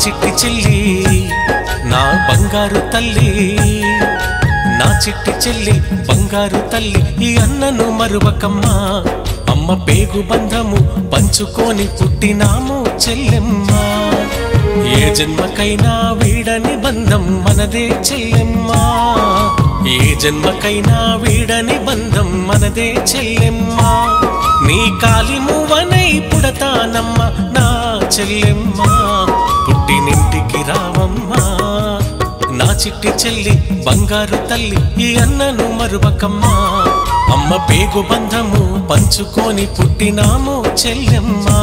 చిట్టి చెల్లి నా బంగారు తల్లి నా చిట్టి చెల్లి బంగారు తల్లి ఈ అన్నను మరువకమ్మా అమ్మ పేగు బంధము పంచుకొని పుట్టినాము చెల్లెమ్మా ఏ జన్మకైనా వీడని బంధం మనదే చెల్లెమ్మా ఏ జన్మకైనా వీడని బంధం మనదే చెల్లెమ్మా నీ కాలి మువ్వనై పుడతానమ్మ నా చెల్లెమ్మా పుట్టినింటికి రావమ్మా నా చిట్టి చెల్లి బంగారు తల్లి ఈ అన్నను మరువకమ్మా అమ్మ పేగు బంధము పంచుకొని పుట్టినాము చెల్లెమ్మా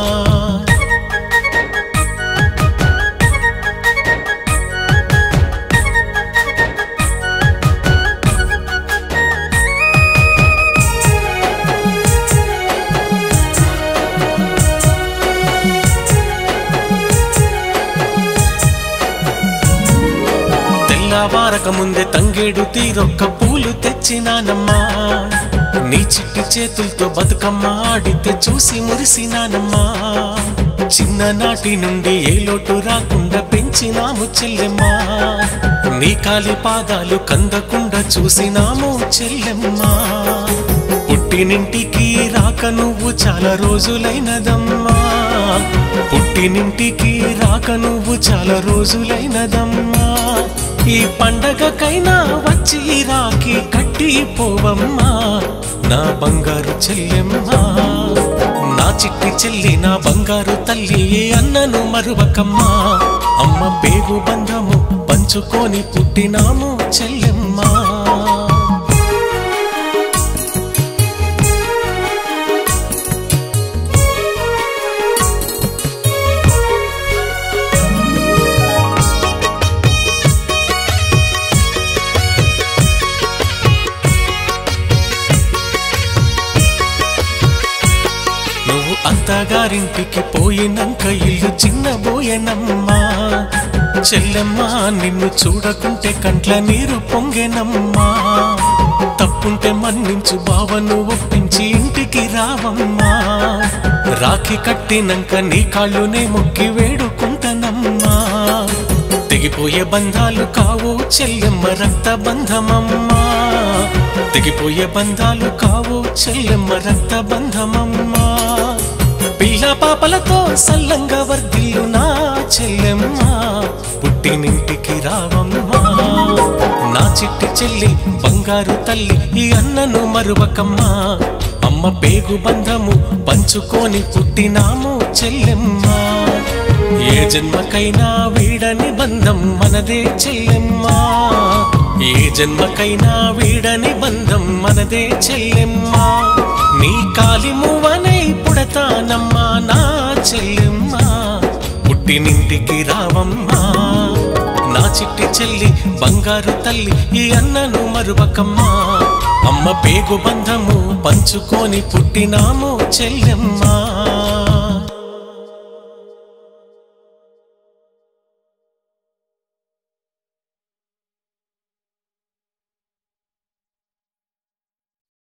తెల్లవారక ముందే తంగేడు తీరొక్క పూలు తెచ్చినానమ్మా నీ చిట్టి చేతులతో బతుకమ్మ ఆడితే చూసి మురిసినానమ్మా చిన్ననాటి నుండి ఏ లోటు రాకుండా పెంచినాము చెల్లెమ్మా నీ కాలి పాదాలు కందకుండా చూసినాము చెల్లెమ్మా పుట్టినింటికి రాక నువ్వు చాలా రోజులైనదమ్మా పుట్టినింటికి రాక నువ్వు చాలా రోజులైనదమ్మా ఈ పండగకైనా వచ్చి రాకి కట్టిపోవమ్మా నా బంగారు చెల్లెమ్మా నా చిట్టి చెల్లి నా బంగారు తల్లి ఏ అన్నను మరువకమ్మా అమ్మ పేగు బంధము పంచుకొని పుట్టినాము చెల్లెమ్మా నువ్వు అత్తగారింటికి పోయినాక ఇల్లు చిన్నబోయేనమ్మా చెల్లెమ్మా నిన్ను చూడకుంటే కంట్ల నీరు పొంగెనమ్మా తప్పుంటే మన్నించు బావను ఒప్పించి ఇంటికి రావమ్మా రాఖీ కట్టినాక నీ కాళ్ళునే మొక్కి వేడుకుంటానమ్మా తెగిపోయే బంధాలు కావు చెల్లెమ్మ రక్త బంధమమ్మా తెగిపోయే బంధాలు కావు చెల్లెమ్మ రక్త బంధమమ్మా పిల్ల పాపలతో సల్లంగా వర్ధిల్లు నా చెల్లెమ్మ పుట్టినింటికి రావమ్మా నా చిట్టి చెల్లి బంగారు తల్లి ఈ అన్నను మరువకమ్మా అమ్మ పేగు బంధము పంచుకొని పుట్టినాము చెల్లెమ్మా ఏ జన్మకైనా వీడని బంధం మనదే చెల్లెమ్మా ఏ జన్మకైనా వీడని బంధం మనదే చెల్లెమ్మా నీ కాలి మువ్వనై పుడతానమ్మా నా చెల్లెమ్మా పుట్టినింటికి రావమ్మా నా చిట్టి చెల్లి బంగారు తల్లి ఈ అన్నను మరువకమ్మా అమ్మ పేగు బంధము పంచుకొని పుట్టినాము చెల్లెమ్మా